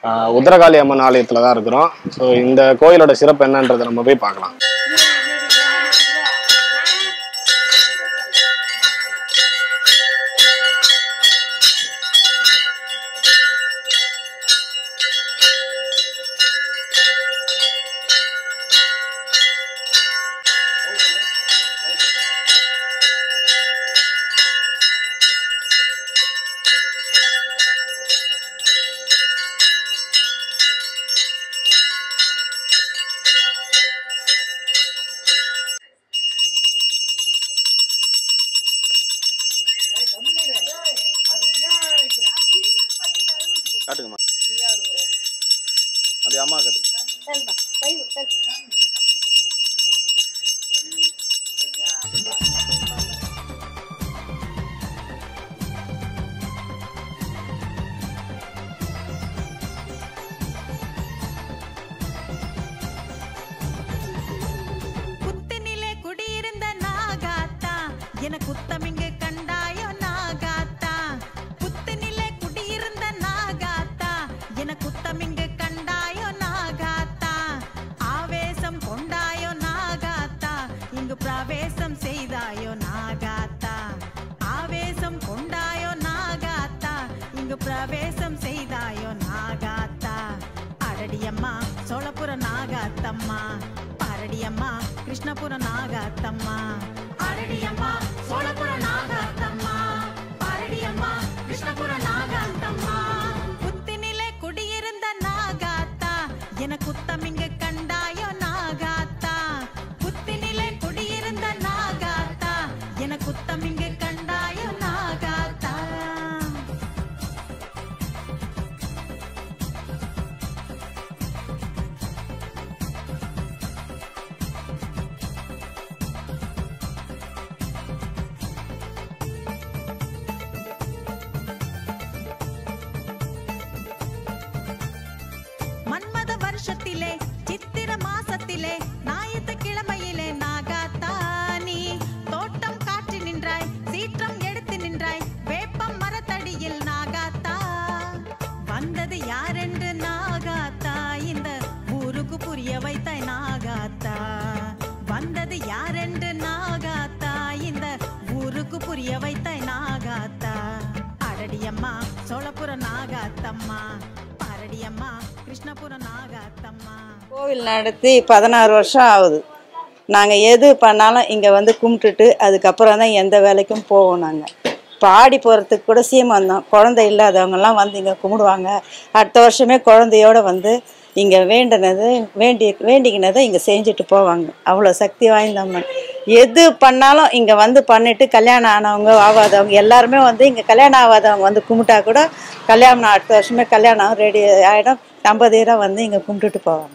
ஆஹ் உத்தரகாளி அம்மன் ஆலயத்தில் தான் இருக்கிறோம் ஸோ இந்த கோயிலோட சிறப்பு என்னன்றதை நம்ம போய் பார்க்கலாம் காட்டுங்கம்மா அது அம்மா காட்டு புத்தினிலே குடியிருந்த நாகாத்தா என குத்தமிங்கு கண்டாயோ நாகாத்தா புத்தினிலே குடியிருந்த நாகாத்தா என குத்தமிங்கு கண்டாயோ நாகாத்தா ஆவேசம் கொண்டாயோ நாகாத்தா இங்கு பிரவேசம் செய்தாயோ நாகாத்தா ஆவேசம் கொண்டாயோ நாகாத்தா இங்கு பிரவேசம் செய்தாயோ நாகாத்தா அடடியம்மா சோழபுர நாகாத்தம்மா பாரடியம்மா கிருஷ்ணபுர நாகாத்தம்மா அடடியம்மா சோழபுர நாகாத்தம்மா பாரடியம்மா கிருஷ்ணபுர நாகாத்தம்மா புத்தினிலே குடியிருந்த நாகாத்தா என குத்தமிங்கு கண்டாயோ நாகாத்தா புத்தினிலே குடியிருந்த நாகாத்தா என குத்தமிங்கு கண்டாயோ நாகாத்தா மன்மத வருஷத்திலே சித்திர மாசத்திலே ஞாயிற்று கிழமையிலே நாகாத்தானி தோட்டம் காற்றி நின்றாய் சீற்றம் எடுத்து நின்றாய் வேப்பம் மரத்தடியில் நாகாத்தா வந்தது யாரென்று நாகாத்தா இந்த ஊருக்கு புரிய வைத்தாய் நாகாத்தா வந்தது யாரென்று நாகாத்தா இந்த ஊருக்கு புரிய வைத்தாய் நாகாத்தா அடடியம்மா சோழபுர நாகாத்தம்மா பாரடியம்மா கிருஷ்ணபுர நாகாத்தம்மா கோவில் நடத்தி பதினாறு வருஷம் ஆகுது நாங்கள் எது பண்ணாலும் இங்கே வந்து கும்பிட்டுட்டு அதுக்கப்புறம் தான் எந்த வேலைக்கும் போவோம் நாங்கள் இப்போ ஆடி போகிறதுக்கு கூட சீமந்தம் குழந்தை இல்லாதவங்கெல்லாம் வந்து இங்கே கும்பிடுவாங்க அடுத்த வருஷமே குழந்தையோட வந்து இங்கே வேண்டினது வேண்டி வேண்டிக்கினதை இங்கே செஞ்சுட்டு போவாங்க அவ்வளோ சக்தி வாய்ந்த அம்மன் எது பண்ணாலும் இங்கே வந்து பண்ணிட்டு கல்யாணம் ஆனவங்க ஆகாதவங்க எல்லாருமே வந்து இங்கே கல்யாணம் ஆகாதவங்க வந்து கும்பிட்டா கூட கல்யாணம் அடுத்த வருஷமே கல்யாணம் ரெடி ஆகிடும் தம்பதியராக வந்து இங்கே கும்பிட்டுட்டு போவாங்க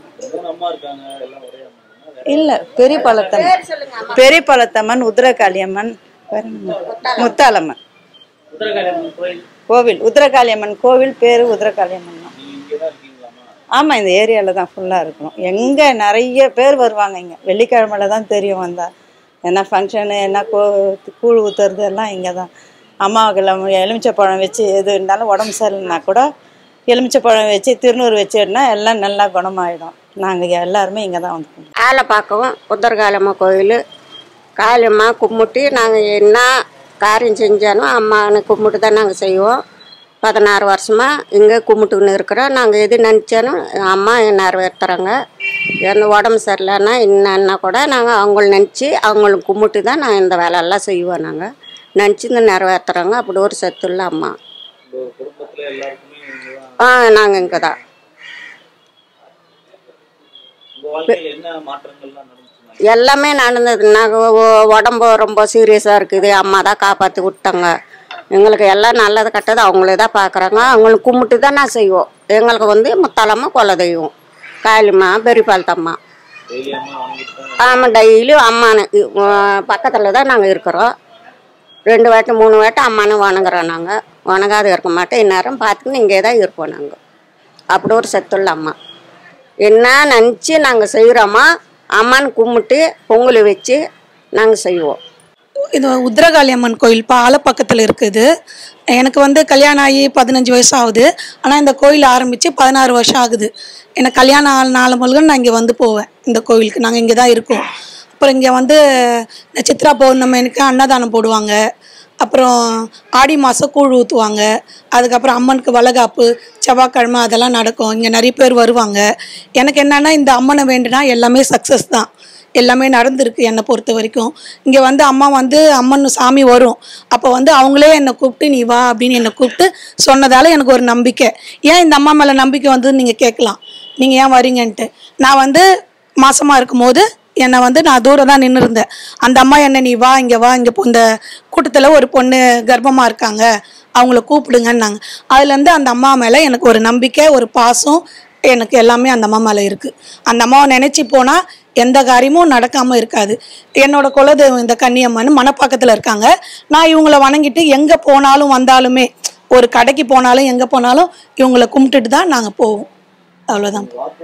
இல்லை பெரிய பழத்தம்மன் பெரிய பழத்தம்மன் உதிரகாளியம்மன் வேற என்ன? முத்தாலம்மன் கோவில் உதிரகாளியம்மன் கோவில் பேர் உதிரகாளியம்மன் தான் ஆமாம் இந்த ஏரியாவில் தான் ஃபுல்லாக இருக்கணும் எங்கே நிறைய பேர் வருவாங்க இங்கே வெள்ளிக்கிழமையில தான் தெரியும் வந்தா என்ன ஃபங்க்ஷனு என்ன கோ கூழ் ஊற்றுறது எல்லாம் இங்கே தான் அம்மாவுக்கு எலுமிச்சைப்பழம் வச்சு எது இருந்தாலும் உடம்பு சரியில்லைனா கூட எலுமிச்சைப்பழம் வச்சு திருநூறு வச்சுன்னா எல்லாம் நல்லா குணமாயிடும் நாங்கள் எல்லாருமே இங்கே தான் வந்து கும்பிடுவோம். ஆலப்பாக்கம் உத்தரகாலம்மா கோயில் காளியம்மா கும்பிட்டு நாங்கள் என்ன காரியம் செஞ்சாலும் அம்மானை கும்பிட்டு தான் நாங்கள் செய்வோம் பதினாறு வருஷமாக இங்கே கும்பிட்டுன்னு இருக்கிறோம் நாங்கள் எது நினச்சாலும் அம்மா நிறைவேற்றுறாங்க எந்த உடம்பு சரியில்லைன்னா என்னன்னா கூட நாங்கள் அவங்கள நினச்சி அவங்கள கும்பிட்டு தான் நான் இந்த வேலையெல்லாம் செய்வோம் நாங்கள் நினச்சி இந்த நிறைவேற்றுறாங்க அப்படி ஒரு சத்துள்ள அம்மா ஆ நாங்கள் இங்கே தான் எல்லாமே நடந்தது நாங்கள் உடம்பு ரொம்ப சீரியஸாக இருக்குது அம்மா தான் காப்பாற்றி விட்டாங்க எங்களுக்கு எல்லாம் நல்லது கட்டது அவங்களே தான் பார்க்குறாங்க அவங்களுக்கு கும்பிட்டு தான் நான் செய்வோம் எங்களுக்கு வந்து முத்தாலம்மா குல தெய்வம் காளிம்மா பெரியபாலத்தம்மா ஆமாம் டெய்லியும் அம்மானு பக்கத்தில் தான் நாங்கள் இருக்கிறோம் ரெண்டு வாட்டி மூணு வாட்டி அம்மானு வணங்குறோம் நாங்கள் வணங்காத இருக்க மாட்டோம் இந்நேரம் பார்த்துக்கின்னு இங்கே தான் இருப்போம் நாங்கள் அப்படி ஒரு சத்துள்ள அம்மா என்ன நினச்சி நாங்கள் செய்கிறோமோ அம்மான்னு கும்பிட்டு பொங்கல் வச்சு நாங்கள் செய்வோம் இது உத்ரகாளி அம்மன் கோயில் பாலப்பக்கத்தில் இருக்குது எனக்கு வந்து கல்யாணம் ஆகி பதினஞ்சு வயசு ஆகுது ஆனால் இந்த கோயில் ஆரம்பித்து பதினாறு வருஷம் ஆகுது எனக்கு கல்யாணம் ஆன நாள் முதல்ல நான் இங்கே வந்து போவேன் இந்த கோவிலுக்கு நாங்கள் இங்கே தான் இருக்கோம் அப்புறம் இங்கே வந்து இந்த சித்ரா பௌர்ணமிக்கு அன்னதானம் போடுவாங்க அப்புறம் ஆடி மாதம் கூழ் ஊற்றுவாங்க அதுக்கப்புறம் அம்மனுக்கு வளகாப்பு செவ்வாய்க்கிழமை அதெல்லாம் நடக்கும் இங்கே நிறைய பேர் வருவாங்க எனக்கு என்னென்னா இந்த அம்மனை வேண்டுனா எல்லாமே சக்ஸஸ் தான் எல்லாமே நடந்திருக்கு என்னை பொறுத்த வரைக்கும் இங்கே வந்து அம்மா வந்து அம்மன் சாமி வரும் அப்போ வந்து அவங்களே என்னை கூப்பிட்டு நீ வா அப்படின்னு என்னை கூப்பிட்டு சொன்னதால் எனக்கு ஒரு நம்பிக்கை ஏன் இந்த அம்மா மேலே நம்பிக்கை வந்து நீங்கள் கேட்கலாம் நீங்கள் ஏன் வரீங்கன்ட்டு நான் வந்து மாசமாக இருக்கும்போது என்னை வந்து நான் தூரம் தான் நின்று இருந்தேன் அந்த அம்மா என்னை நீ வா இங்கே வா இங்கே இந்த கூட்டத்தில் ஒரு பொண்ணு கர்ப்பமாக இருக்காங்க அவங்கள கூப்பிடுங்கன்னாங்க அதுலேருந்து அந்த அம்மா மேலே எனக்கு ஒரு நம்பிக்கை ஒரு பாசம் எனக்கு எல்லாமே அந்த அம்மா மேலே இருக்குது அந்த அம்மாவை நினச்சி போனால் எந்த காரியமும் நடக்காமல் இருக்காது என்னோட குலதெய்வம் இந்த கன்னியம்மன் மணப்பாக்கத்தில் இருக்காங்க நான் இவங்கள வணங்கிட்டு எங்கே போனாலும் வந்தாலுமே ஒரு கடைக்கு போனாலும் எங்கே போனாலும் இவங்கள கும்பிட்டுட்டு தான் நாங்கள் போவோம் அவ்வளோதான்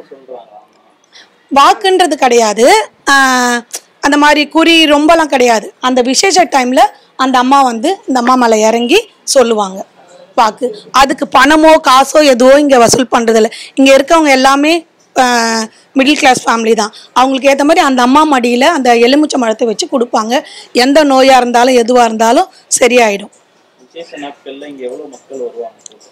வாக்குன்றது கிடையாது ஆஹ் அந்த மாதிரி குறி ரொம்பலாம் கிடையாது அந்த விசேஷ டைமில் அந்த அம்மா வந்து இந்த அம்மா மேலே இறங்கி சொல்லுவாங்க வாக்கு அதுக்கு பணமோ காசோ எதுவோ இங்கே வசூல் பண்ணுறதில்ல இங்கே இருக்கவங்க எல்லாமே மிடில் கிளாஸ் ஃபேமிலி தான் அவங்களுக்கு ஏற்ற மாதிரி அந்த அம்மா மடியில் அந்த எலுமிச்சை மரத்தை வச்சு கொடுப்பாங்க எந்த நோயாக இருந்தாலும் எதுவாக இருந்தாலும் சரியாயிடும் விசேஷ நாட்கள்ல இங்க எவ்வளவு மக்கள் வருவாங்க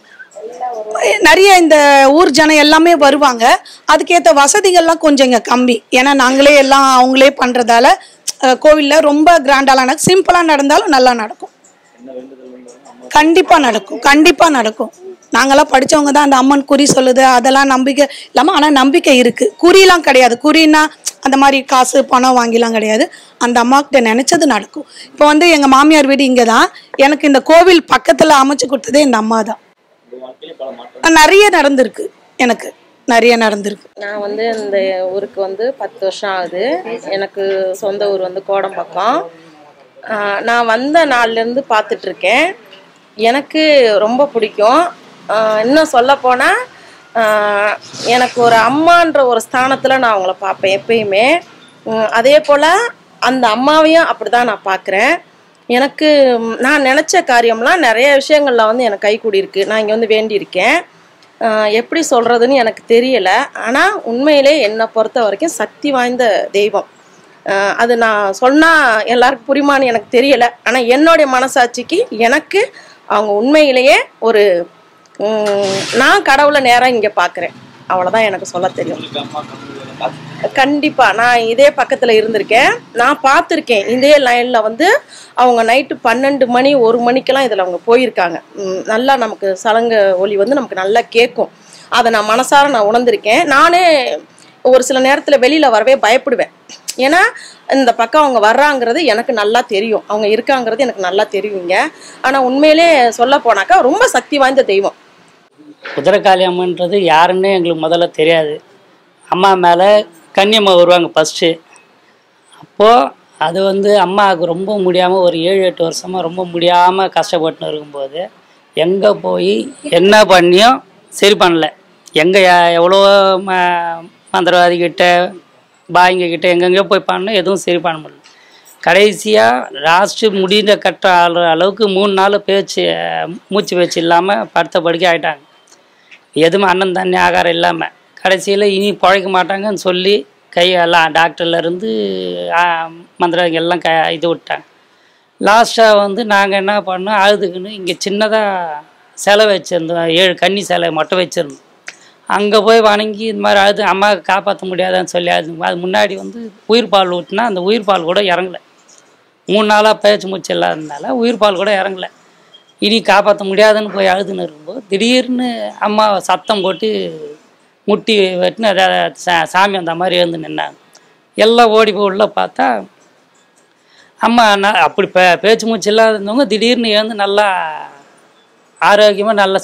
நிறைய இந்த ஊர் ஜனம் எல்லாமே வருவாங்க அதுக்கேற்ற வசதிகள்லாம் கொஞ்சம் இங்கே கம்மி ஏன்னா நாங்களே எல்லாம் அவங்களே பண்ணுறதால கோவிலில் ரொம்ப கிராண்டாலாம் சிம்பிளாக நடந்தாலும் நல்லா நடக்கும் கண்டிப்பாக நடக்கும் கண்டிப்பாக நடக்கும் நாங்களாம் படிச்சவங்க தான் அந்த அம்மன் குறி சொல்லுது அதெல்லாம் நம்பிக்கை இல்லாமல் ஆனால் நம்பிக்கை இருக்குது குறிலாம் கிடையாது குறின்னா அந்த மாதிரி காசு பணம் வாங்கிலாம் கிடையாது அந்த அம்மாக்கிட்ட நினச்சது நடக்கும் இப்போ வந்து எங்கள் மாமியார் வீடு இங்கே தான் எனக்கு இந்த கோவில் பக்கத்தில் அமைச்சு கொடுத்ததே இந்த அம்மா தான் உங்க வாழ்க்கையில பல மாற்றம் நிறைய நடந்திருக்கு எனக்கு நிறைய நடந்திருக்கு நான் வந்து இந்த ஊருக்கு வந்து பத்து வருஷம் ஆகுது எனக்கு சொந்த ஊர் வந்து கோடம்பாக்கம் ஆஹ் நான் வந்த நாள்லேருந்து பார்த்துட்ருக்கேன் எனக்கு ரொம்ப பிடிக்கும் ஆஹ் இன்னும் சொல்லப்போனால் எனக்கு ஒரு அம்மான்ற ஒரு ஸ்தானத்தில் நான் அவங்கள பார்ப்பேன் எப்பயுமே உம், அதே போல் அந்த அம்மாவையும் அப்படி தான் நான் பார்க்குறேன் எனக்கு ம், நான் நினச்ச காரியம்லாம் நிறைய விஷயங்களில் வந்து எனக்கு கைகூடி இருக்கு நான் இங்கே வந்து வேண்டியிருக்கேன் ஆஹ் எப்படி சொல்கிறதுன்னு எனக்கு தெரியல ஆனால் உண்மையிலே என்னை பொறுத்த வரைக்கும் சக்தி வாய்ந்த தெய்வம் ஆஹ் அது நான் சொன்னால் எல்லாருக்கும் புரியுமான்னு எனக்கு தெரியல ஆனால் என்னுடைய மனசாட்சிக்கு எனக்கு அவங்க உண்மையிலேயே ஒரு உம், நான் கடவுளை நேராக இங்கே பார்க்குறேன் அவ்வளோதான் எனக்கு சொல்ல தெரியும் உங்களுக்கு அம்மா கம்மியில பார்த்து கண்டிப்பா நான் இதே பக்கத்துல இருந்திருக்கேன் நான் பார்த்துருக்கேன் இதே லைன்ல வந்து அவங்க நைட்டு பன்னெண்டு மணி ஒரு மணிக்கெல்லாம் இதுல அவங்க போயிருக்காங்க ம், நல்லா நமக்கு சலங்க ஒலி வந்து நமக்கு நல்லா கேட்கும் அதை நான் மனசார நான் உணர்ந்திருக்கேன் நானே ஒரு சில நேரத்துல வெளியில வரவே பயப்படுவேன் ஏன்னா இந்த பக்கம் அவங்க வர்றாங்கிறது எனக்கு நல்லா தெரியும் அவங்க இருக்காங்கிறது எனக்கு நல்லா தெரியுங்க ஆனா உண்மையிலே சொல்ல போனாக்கா ரொம்ப சக்தி வாய்ந்த தெய்வம் குதிரைக்காளி அம்மன்றது யாருன்னு எங்களுக்கு முதல்ல தெரியாது அம்மா மேலே கன்னியம்மா வருவாங்க ஃபஸ்ட்டு அப்போது அது வந்து அம்மாவுக்கு ரொம்ப முடியாமல் ஒரு ஏழு எட்டு வருஷமாக ரொம்ப முடியாமல் கஷ்டப்பட்டுன்னு இருக்கும்போது எங்கே போய் என்ன பண்ணியும் சரி பண்ணல எங்கே எவ்வளோ ம மந்திரவாதிகிட்ட பாய்ங்க கிட்ட எங்கெங்கேயோ போய் பண்ணோம் எதுவும் சரி பண்ண முடியல கடைசியாக லாஸ்ட்டு முடிந்த கட்ட அள- அளவுக்கு மூணு நாள் பேச்சு மூச்சு பேச்சு இல்லாமல் படுத்த படுக்கை ஆயிட்டாங்க எதுவுமே அண்ணன் தண்ணி ஆகாரம் இல்லாமல் கடைசியில் இனி பிழைக்க மாட்டாங்கன்னு சொல்லி கையெல்லாம் டாக்டர்லேருந்து மந்திரங்க எல்லாம் க இது விட்டாங்க லாஸ்ட்டாக வந்து நாங்கள் என்ன பண்ணோம் அழுதுக்குன்னு இங்கே சின்னதாக சிலை வச்சுருந்தோம் ஏழு கன்னி சிலை மட்டும் வச்சுருந்தோம் அங்கே போய் வணங்கி இந்த மாதிரி அழுது அம்மாவை காப்பாற்ற முடியாதுன்னு சொல்லி அது அது முன்னாடி வந்து உயிர் பால் ஊட்டினா அந்த உயிர் பால் கூட இறங்கல மூணு நாளாக பேச்சு மூச்சு இல்லாததுனால உயிர் பால் கூட இறங்கல இனி காப்பாற்ற முடியாதுன்னு போய் அழுதுன்னு இருக்கும்போது திடீர்னு அம்மா சத்தம் போட்டு முட்டி வெட்டின்னு அதை சா- சாமி அந்த மாதிரி எழுந்து நின்னாங்க எல்லாம் ஓடி போய் உள்ள பார்த்தா அம்மா நான் அப்படி பே பேச்சு மூச்சு இல்லாத இருந்தவங்க திடீர்னு எழுந்து நல்லா ஆரோக்கியமாக நல்ல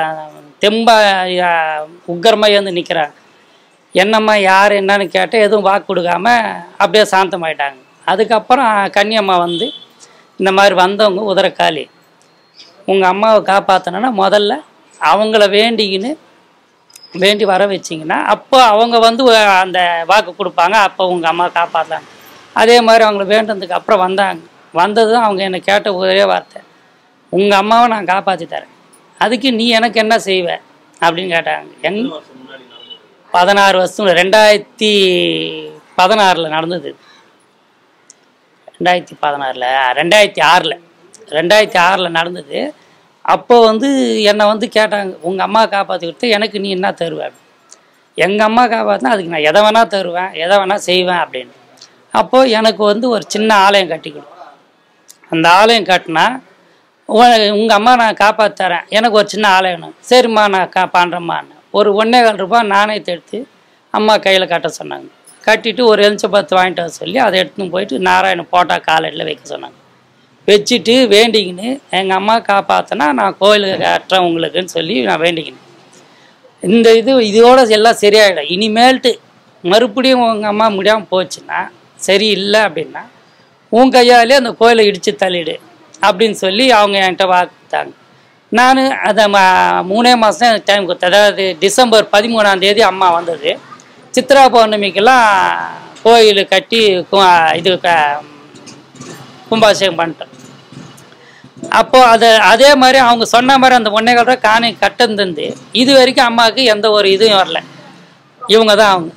தெம்பாக உக்கரமாக எழுந்து நிற்கிறாங்க என்னம்மா யார் என்னன்னு கேட்டால் எதுவும் வாக்கு கொடுக்காம அப்படியே சாந்தமாயிட்டாங்க அதுக்கப்புறம் கன்னியம்மா வந்து இந்த மாதிரி வந்தவங்க உதரக்காளி உங்கள் அம்மாவை காப்பாற்றணுன்னா முதல்ல அவங்கள வேண்டிக்கின்னு வேண்டி வர வச்சிங்கன்னா அப்போ அவங்க வந்து அஹ், அந்த வாக்கு கொடுப்பாங்க அப்போ உங்கள் அம்மா காப்பாற்றலாம் அதே மாதிரி அவங்கள வேண்டதுக்கு அப்புறம் வந்தாங்க வந்ததும் அவங்க என்னை கேட்ட ஒரே வார்த்தை உங்கள் அம்மாவை நான் காப்பாற்றி தரேன் அதுக்கு நீ எனக்கு என்ன செய்வ அப்படின்னு கேட்டாங்க எங் எத்தனை வருஷம் முன்னாடி நடந்தது பதினாறு வருஷம் ரெண்டாயிரத்தி பதினாறில் நடந்தது இது. ரெண்டாயிரத்தி பதினாறில் ரெண்டாயிரத்தி ஆறில் ரெண்டாயிரத்தி ஆறில் நடந்தது அப்போ வந்து என்னை வந்து கேட்டாங்க உங்கள் அம்மா காப்பாற்றி கொடுத்து எனக்கு நீ என்ன தருவ எங்கள் அம்மா காப்பாற்றினா அதுக்கு நான் எதை வேணால் தருவேன் எதை வேணால் செய்வேன் அப்படின்னு அப்போது எனக்கு வந்து ஒரு சின்ன ஆலயம் கட்டி கொடு அந்த ஆலயம் கட்டினா உங்கள் அம்மா நான் காப்பாற்றி தரேன் எனக்கு ஒரு சின்ன ஆலயம் வேணும் சரிம்மா நான் கா பண்ணுறேம்மான்னு ஒரு ஒன்றே கால் ரூபாய் நாணயத்தை எடுத்து அம்மா கையில் கட்ட சொன்னாங்க கட்டிட்டு ஒரு எலுச்ச பத்து வாங்கிட்டு வர சொல்லி அதை எடுத்துன்னு போயிட்டு நாராயணன் போட்டா காலையில் வைக்க சொன்னாங்க வச்சுட்டு வேண்டிக்கின்னு எங்கள் அம்மா காப்பாற்றினா நான் கோயிலுக்கு கட்டுறேன் உங்களுக்குன்னு சொல்லி நான் வேண்டிக்கினேன் இந்த இது இதோட எல்லாம் சரியாயிடும் இனிமேல்ட்டு மறுபடியும் உங்கள் அம்மா முடியாமல் போச்சுன்னா சரி இல்லை அப்படின்னா உன் கையாலே அந்த கோயிலை இடித்து தள்ளிடு அப்படின்னு சொல்லி அவங்க என்கிட்ட வாக்குத்தாங்க நான் அதை ம- மூணே மாதம் எனக்கு டைம் கொடுத்தேன் அதாவது டிசம்பர் பதிமூணாம் தேதி அம்மா வந்தது சித்ரா பௌர்ணமிக்கெல்லாம் கோயில் கட்டி கு- இது க- கும்பாபிஷேகம் பண்ணிட்டேன் அப்போ அதை அதே மாதிரி அவங்க சொன்ன மாதிரி அந்த ஒன்னே கால் ரூபா காணி கட்டந்தந்து இது வரைக்கும் அம்மாவுக்கு எந்த ஒரு இதுவும் வரல இவங்க தான் அவங்க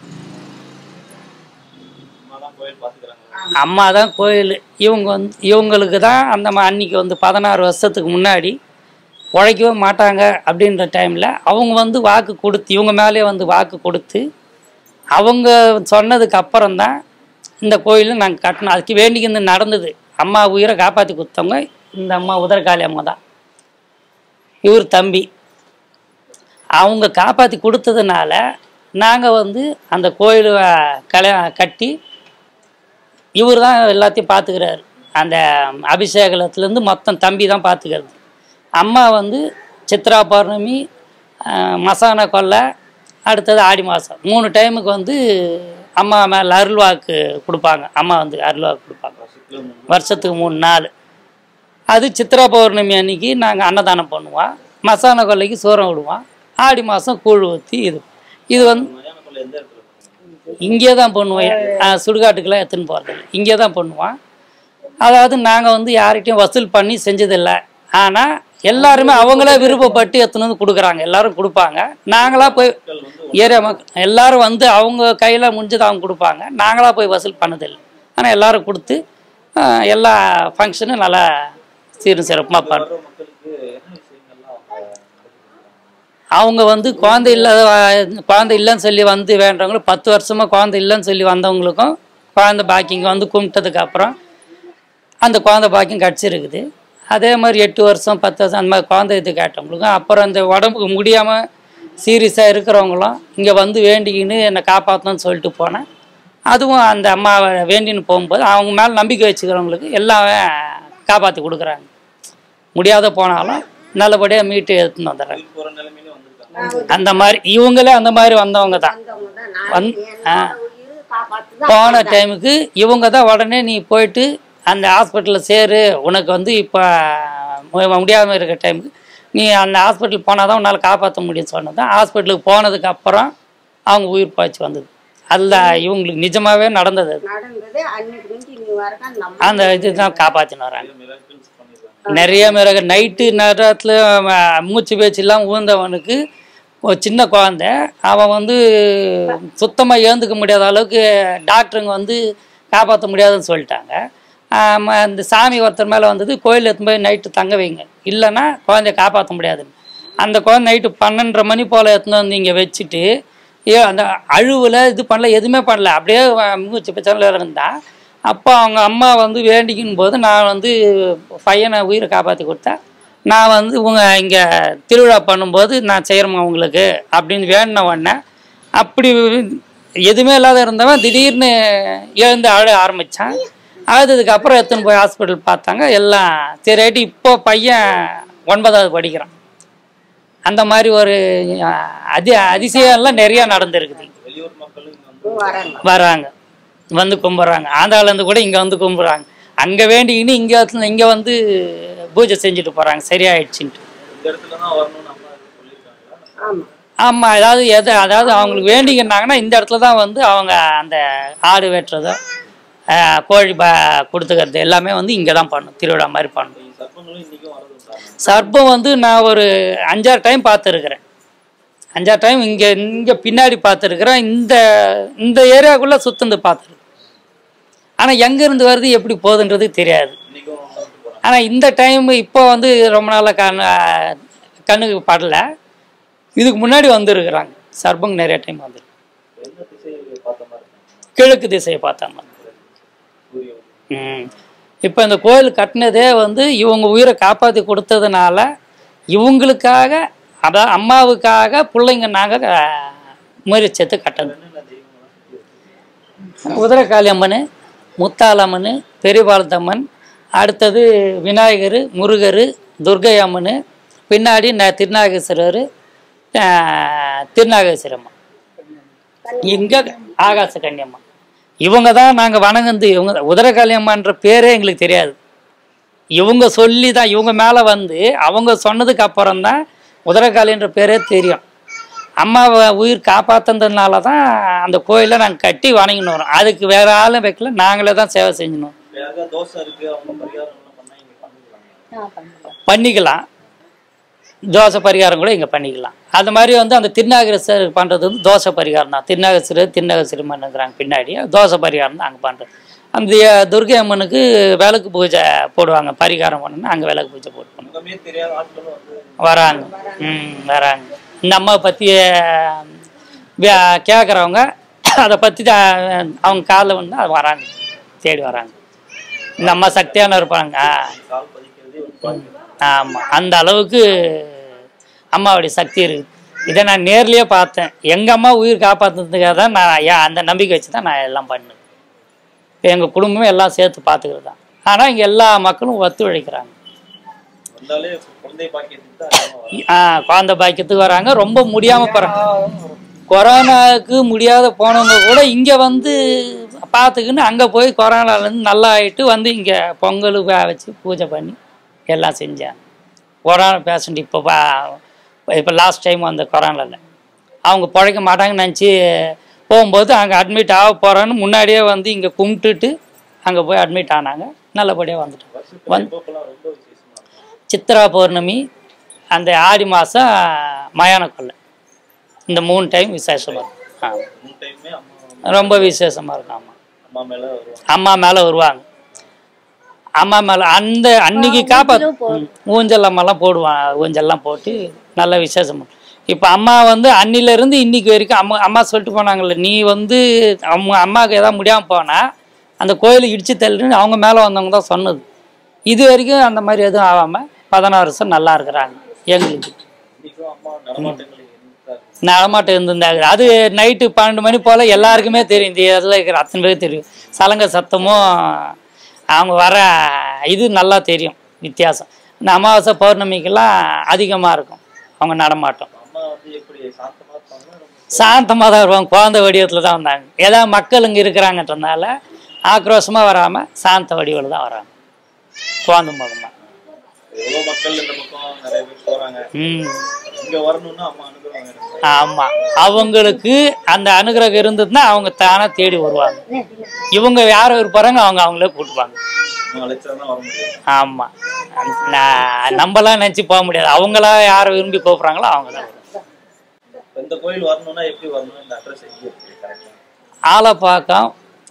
அம்மா தான் கோயில் பார்த்துக்கிறாங்க அம்மா தான் கோயில் இவங்க வந்து இவங்களுக்கு தான் அந்த ம- அன்னைக்கு வந்து பதினாறு வருஷத்துக்கு முன்னாடி உழைக்கவே மாட்டாங்க அப்படின்ற டைமில் அவங்க வந்து வாக்கு கொடுத்து இவங்க மேலே வந்து வாக்கு கொடுத்து அவங்க சொன்னதுக்கு அப்புறம் தான் இந்த கோயில் நாங்கள் கட்டணும் அதுக்கு வேண்டிக்கிந்து நடந்தது அம்மா உயிரை காப்பாற்றி கொடுத்தவங்க இந்த அம்மா உதரகாளி அம்மா தான் இவர் தம்பி அவங்க காப்பாற்றி கொடுத்ததுனால நாங்கள் வந்து அந்த கோயில் கலை கட்டி இவர் தான் எல்லாத்தையும் பார்த்துக்கிறாரு அந்த அபிஷேகத்துலேருந்து மொத்தம் தம்பி தான் பார்த்துக்கிறது அம்மா வந்து சித்ரா பௌர்ணமி ஆஹ், மசான கொல்லை அடுத்தது ஆடி மாதம் மூணு டைமுக்கு வந்து அம்மா மேலே அருள்வாக்கு கொடுப்பாங்க அம்மா வந்து அருள்வாக்கு கொடுப்பாங்க வருஷத்துக்கு மூணு நாள் அது சித்ரா பௌர்ணமி அன்னைக்கு நாங்கள் அன்னதானம் பண்ணுவோம் மசான கொல்லைக்கு சூரம் விடுவோம் ஆடி மாதம் கூழ் ஊற்றி இது இது வந்து மயான கொள்ளை எந்த இடத்துல பண்ணுவீங்க? இங்கே தான் பண்ணுவோம் ஆ, சுடுகாட்டுக்கெல்லாம் எடுத்துன்னு போகிறது இங்கே தான் பண்ணுவோம் அதாவது நாங்கள் வந்து யார்கிட்டயும் வசூல் பண்ணி செஞ்சதில்லை ஆனால் எல்லாருமே அவங்களே விருப்பப்பட்டு எடுத்துன்னு வந்து கொடுக்குறாங்க எல்லாரும் கொடுப்பாங்க நாங்களாக போய் ஏரியா மக்கள் எல்லாரும் வந்து அவங்க கையில் முடிஞ்சது அவங்க கொடுப்பாங்க நாங்களாக போய் வசூல் பண்ணதில்லை ஆனால் எல்லாரும் கொடுத்து ஆ, எல்லா ஃபங்க்ஷனும் நல்லா சீரும் சிறப்புமாக பண்ணுறோம் வர்ற மக்களுக்கு என்ன விஷயங்கள்லாம் அவங்க அவங்க வந்து குழந்தை இல்லாத வ- குழந்தை இல்லைன்னு சொல்லி வந்து வேண்டவங்களும் பத்து வருஷமா குழந்தை இல்லைன்னு சொல்லி வந்தவங்களுக்கும் குழந்தை பாக்கிங்க வந்து கும்பிட்டதுக்கு அப்புறம் அந்த குழந்தை பாக்கியம் கிடச்சிருக்குது அதே மாதிரி எட்டு வருஷம் பத்து வருஷம் அந்த மாதிரி குழந்தை இது கேட்டவங்களுக்கும் அப்புறம் அந்த உடம்புக்கு முடியாமல் சீரியஸாக இருக்கிறவங்களும் இங்கே வந்து வேண்டிக்கின்னு என்னை காப்பாற்றணும்னு சொல்லிட்டு போனேன் அதுவும் அந்த அம்மாவை வேண்டின்னு போகும்போது அவங்க மேலே நம்பிக்கை வச்சுக்கிறவங்களுக்கு எல்லாமே காப்பாற்றி கொடுக்குறாங்க முடியாத போனாலும் நல்லபடியாக மீட்டு எடுத்துன்னு வந்துடுறாங்க போகிற நிலைமையில வந்திருக்காங்க அந்த மாதிரி இவங்களே அந்த மாதிரி வந்தவங்க தான் வந் ஆ போன டைமுக்கு இவங்க தான் உடனே நீ போயிட்டு அந்த ஹாஸ்பிட்டலில் சேரு உனக்கு வந்து இப்போ முடியாமல் இருக்கிற டைமுக்கு நீ அந்த ஹாஸ்பிட்டல் போனால் தான் உன்னால் காப்பாற்ற முடியும் சொன்னது தான் ஹாஸ்பிட்டலுக்கு போனதுக்கு அப்புறம் அவங்க உயிர் பாய்ச்சி வந்தது அதில் இவங்களுக்கு நிஜமாகவே நடந்தது அது நடந்தது அன்னைக்கு மிஞ்சி நீ வரக்கா நம்ம அந்த இதுதான் காப்பாற்றின்னு வராங்க மிராக்கிள்ஸ் பண்ணிடுறாங்க நிறைய மிளகு நைட்டு நேரத்தில் மூச்சு பேச்சு எல்லாம் ஊர்ந்தவனுக்கு ஒரு சின்ன குழந்தை அவன் வந்து சுத்தமாக ஏந்துக்க முடியாத அளவுக்கு டாக்டருங்க வந்து காப்பாற்ற முடியாதுன்னு சொல்லிட்டாங்க ஆம், அந்த சாமி ஒருத்தர் மேலே வந்தது கோயில் எடுத்து போய் நைட்டு தங்க வைங்க இல்லைன்னா குழந்தைய காப்பாற்ற முடியாதுன்னு அந்த குழந்தை நைட்டு பன்னெண்டரை மணி போல் எடுத்துன்னு வந்து இங்கே வச்சுட்டு ஏ அந்த அழுவில் இது பண்ணல எதுவுமே பண்ணல அப்படியே வ- மூச்சு பிரச்சனை இருந்தா அப்போ அவங்க அம்மா வந்து வேண்டிக்கும் போது நான் வந்து பையனை உயிரை காப்பாற்றி கொடுத்தேன் நான் வந்து உங்க இங்கே திருவிழா பண்ணும்போது நான் செய்கிறேம்மா உங்களுக்கு அப்படின்னு வேண்டின உடனே அப்படி எதுவுமே இல்லாத இருந்தவன் திடீர்னு எழுந்து அழ ஆரம்பித்தான் அழுததுக்கு அப்புறம் எடுத்துன்னு போய் ஹாஸ்பிட்டல் பார்த்தாங்க எல்லாம் சரியாயிட்டு இப்போ பையன் ஒன்பதாவது படிக்கிறான் அந்த மாதிரி ஒரு அஹ், அதி அதிசயம்லாம் நிறையா நடந்திருக்குது வெளியூர் மக்களும் இங்க வந்து வராங்க வராங்க வந்து கும்பிட்றாங்க ஆந்திராலேருந்து கூட இங்கே வந்து கும்பிட்றாங்க அங்கே வேண்டிக்கின்னு இங்கே இங்கே வந்து பூஜை செஞ்சுட்டு போகிறாங்க சரியாயிடுச்சுன்ட்டு இந்த இடத்துல தான் வரணும்னு அம்மா எதுவும் சொல்லியிருக்காங்களா ஆமா ஆமாம் ஏதாவது எது அதாவது அவங்களுக்கு வேண்டிக்கினாங்கன்னா இந்த இடத்துல தான் வந்து அவங்க அந்த ஆடு வெட்டுறதோ அஹ், கோழி ப கொடுத்துக்கிறது எல்லாமே வந்து இங்கே தான் பண்ணும் திருவிழா மாதிரி பண்ணும் இந்த சர்ப்பங்களும் இன்னைக்கும் வரது சர்ப்பம் வந்து நான் ஒரு அஞ்சாறு டைம் பார்த்துருக்குறேன் அஞ்சாறு டைம் இங்கே இங்கே பின்னாடி பார்த்துருக்குறேன் இந்த இந்த ஏரியாக்குள்ளே சுத்தந்து பார்த்துருக்கேன் ஆனால் எங்கேருந்து வருது எப்படி போகுதுன்றது தெரியாது இன்னைக்கும் வந்துட்டு போறாங்க ஆனால் இந்த டைம் இப்போ வந்து ரொம்ப நாளாக கண்ணு கண்ணுக்கு படல இதுக்கு முன்னாடி வந்துருக்குறாங்க சர்ப்பங்க நிறைய டைம் வந்துருக்கு எந்த திசையை பார்த்த மாதிரி இருக்காங்க கிழக்கு திசையை பார்த்தாங்க சூரியன் ம் இப்போ இந்த கோயில் கட்டினதே வந்து இவங்க உயிரை காப்பாற்றி கொடுத்ததுனால இவங்களுக்காக அதான் அம்மாவுக்காக பிள்ளைங்க நாங்கள் முயற்சித்து கட்டணும் என்னென்ன தெய்வங்களாம் குதிரைக்காளி அம்மன் முத்தாலம்மன் பெரியபாலத்தம்மன் அடுத்தது விநாயகர் முருகர் துர்கை அம்மன் பின்னாடி ந திருநாகேஸ்வரர் திருநாகேஸ்வரம்மா இங்கே ஆகாச கன்னியம்மா இவங்க தான் நாங்கள் வணங்குந்து இவங்க உதரகாளி அம்மான்ற பேரே எங்களுக்கு தெரியாது இவங்க சொல்லி தான் இவங்க மேலே வந்து அவங்க சொன்னதுக்கு அப்புறம் தான் உதரகாளின்ற பேரே தெரியும் அம்மாவை உயிர் காப்பாற்றுனதுனால தான் அந்த கோயிலை நாங்கள் கட்டி வணங்கின்னு வரோம் அதுக்கு வேற ஆளும் வைக்கல நாங்களே தான் சேவை செஞ்சினோம் இப்ப யாருக்காவது தோசை இருக்கு அவங்க பரிகாரம் எல்லாம் பண்ணா இங்க பண்ணிக்கலாம் பண்ணிக்கலாம் தோசை பரிகாரம் கூட இங்கே பண்ணிக்கலாம் அது மாதிரி வந்து அந்த திருநாகேஸ்வரர் பண்ணுறது வந்து தோசை பரிகாரம் தான் திருநாகேஸ்வரர் திருநாகேஸ்வரி பண்ணுங்கிறாங்க பின்னாடி தோசை பரிகாரம் தான் அங்கே பண்ணுறது அந்த துர்கை அம்மனுக்கு விளக்கு பூஜை போடுவாங்க பரிகாரம் பண்ணணும்னா அங்கே விளக்கு பூஜை போட்டு முகமே தெரியாத ஆட்களும் வந்து வராங்க ம் வராங்க இந்த அம்மாவை பற்றி கேட்குறவங்க அதை பற்றி அவங்க காலில் வந்து அது வராங்க தேடி வராங்க இந்த அம்மா சக்தியான இருப்பாங்க கால் பதிக்கிறதே ஒரு பாக்கியம் ஆமாம் அந்த அளவுக்கு அம்மாவுடைய சக்தி இருக்குது இதை நான் நேர்லயே பார்த்தேன் எங்கள் அம்மா உயிர் காப்பாற்றுறதுக்காக தான் நான் ஏன் அந்த நம்பிக்கை வச்சு தான் நான் எல்லாம் பண்ணேன் எங்கள் குடும்பமே எல்லாம் சேர்த்து பார்த்துக்கிறது தான் ஆனால் இங்கே எல்லா மக்களும் ஒத்துழைக்கிறாங்க வந்தாலே குழந்தை பாக்கியத்துக்கு தான் அதிகமா வரும் ஆ, குழந்தை பாக்கியத்துக்கு வராங்க ரொம்ப முடியாம போறாங்க கொரோனாவுக்கு முடியாத போனவங்க கூட இங்க வந்து பார்த்துக்கின்னு அங்க போய் கொரோனால இருந்து நல்லா ஆயிட்டு வந்து இங்க பொங்கல் வே- வச்சு பூஜை பண்ணி எல்லாம் செஞ்சேன் கொரோனா பேஷண்ட் இப்போ இப்போ லாஸ்ட் டைம் வந்த கொரோனாவில் அவங்க பிழைக்க மாட்டாங்கன்னு நினச்சி போகும்போது அங்கே அட்மிட் ஆக போகிறோன்னு முன்னாடியே வந்து இங்கே கும்பிட்டுட்டு அங்கே போய் அட்மிட் ஆனாங்க நல்லபடியாக வந்துட்டோம் வந்து இப்போலாம் ரொம்ப விசேஷமா இருக்கும் சித்ரா பௌர்ணமி அந்த ஆடி மாதம் மயான கொள்ளை இந்த மூணு டைம் விசேஷமாக இருக்கும் ஆமாம் மூணு டைமே அம்மா ரொம்ப விசேஷமாக இருக்கும் ஆமாம் அம்மா மேல வருவாங்க அம்மா மேலே வருவாங்க அம்மா மேலே அந்த அன்னைக்கு காப்பாற்று ஊஞ்சல் அம்மாலாம் போடுவாங்க ஊஞ்சல்லாம் போட்டு நல்ல விசேஷம் இப்போ அம்மா வந்து அன்னிலேருந்து இன்னைக்கு வரைக்கும் அம்மா அம்மா சொல்லிட்டு போனாங்கல்ல நீ வந்து அம்மா அம்மாவுக்கு எதாவது முடியாமல் போனா அந்த கோயிலை இடிச்சு தள்ளுன்னு அவங்க மேலே வந்தவங்க தான் சொன்னது இது வரைக்கும் அந்த மாதிரி எதுவும் ஆகாமல் பதினாறு வருஷம் நல்லா இருக்கிறாங்க எங்களுக்கு இன்னைக்கும் அம்மா நடமாட்டங்கள் இருந்தாரு நடமாட்டம் இருந்திருந்தாங்க அது நைட்டு பன்னெண்டு மணி போல் எல்லாருக்குமே தெரியும் இந்த இடத்துல இருக்கிற அத்தனை பேருக்கு தெரியும் சலங்க சத்தமும் அவங்க வர இது நல்லா தெரியும் வித்தியாசம் இந்த அமாவாசை பௌர்ணமிக்கெல்லாம் அதிகமாக இருக்கும் அவங்க நடமாட்டம் அம்மா வந்து எப்படி சாந்தமா இருப்பாங்கன்னா ரொம்ப சாந்தமாக தான் வருவாங்க குழந்தை வடிவத்தில் தான் வந்தாங்க ஏதாவது மக்கள் இங்கே இருக்கிறாங்கன்றனால ஆக்ரோஷமாக வராமல் சாந்த வடிவில் தான் வராங்க குழந்தை முகமாக எவ்வளவு மக்கள் இந்த பக்கம் நிறைய பேர் போறாங்க ம் இங்க வரணும்னா அம்மா அனுப்புறாங்க எனக்கு. ஆமாம் அவங்களுக்கு அந்த அனுகிரகம் இருந்ததுன்னா அவங்க தானாக தேடி வருவாங்க இவங்க யார் விருப்பறாங்க அவங்க அவங்களே கூட்டுவாங்க அம்மா அழைச்சாதான் வர முடியும் ஆமாம் நான் நம்மலாம் நினச்சி போக முடியாது அவங்களா யாரை விரும்பி கூப்பிட்றாங்களோ அவங்க தான் வருவாங்க. இப்ப இந்த கோயில் வரணும்னா எப்படி வரணும் இந்த அட்ரஸ் எங்க இருக்கு கரெக்டா ஆலப்பாக்கம்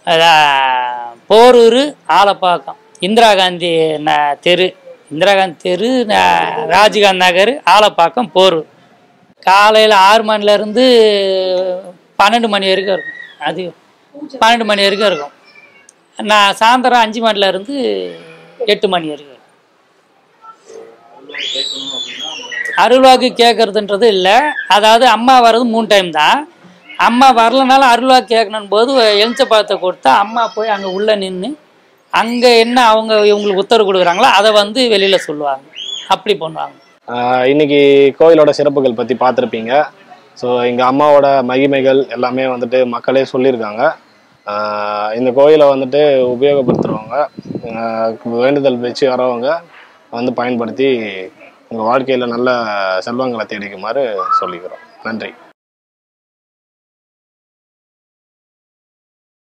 அதான், போரூர் ஆலப்பாக்கம் இந்திரா காந்தி ந- தெரு இந்திரா காந்தி தெரு ந- ராஜீவ்காந்தி நகர் ஆலப்பாக்கம் போரூர் காலையில் ஆறு மணிலேருந்து பன்னெண்டு மணி வரைக்கும் இருக்கும் அது பன்னெண்டு மணி வரைக்கும் இருக்கும் நான் சாயந்தரம் அஞ்சு மணிலேருந்து எட்டு மணி வரைக்கும் இருக்கும். அருள்வாக்கு கேட்கணும் அப்படின்னா அருள்வாக்கு கேட்கறதுன்றது இல்லை அதாவது அம்மா வர்றது மூணு டைம் தான் அம்மா வரலனாலும் அருள்வாக்கு கேட்கணும் போது எலுச்சப்பழத்தை கொடுத்தா அம்மா போய் அங்கே உள்ளே நின்று அங்கே என்ன அவங்க இவங்களுக்கு உத்தரவு கொடுக்குறாங்களோ அதை வந்து வெளியில் சொல்லுவாங்க அப்படி பண்ணுவாங்க ஆஹ் இன்னைக்கு கோயிலோட சிறப்புகள் பற்றி பார்த்துருப்பீங்க ஸோ எங்கள் அம்மாவோட மகிமைகள் எல்லாமே வந்துட்டு மக்களே சொல்லியிருக்காங்க ஆஹ் இந்த கோயிலை வந்துட்டு உபயோகப்படுத்துகிறவங்க வேண்டுதல் வச்சு வரவங்க வந்து பயன்படுத்தி உங்கள் வாழ்க்கையில் நல்ல செல்வங்களை தேடிக்குமாறு சொல்லிக்கிறோம் நன்றி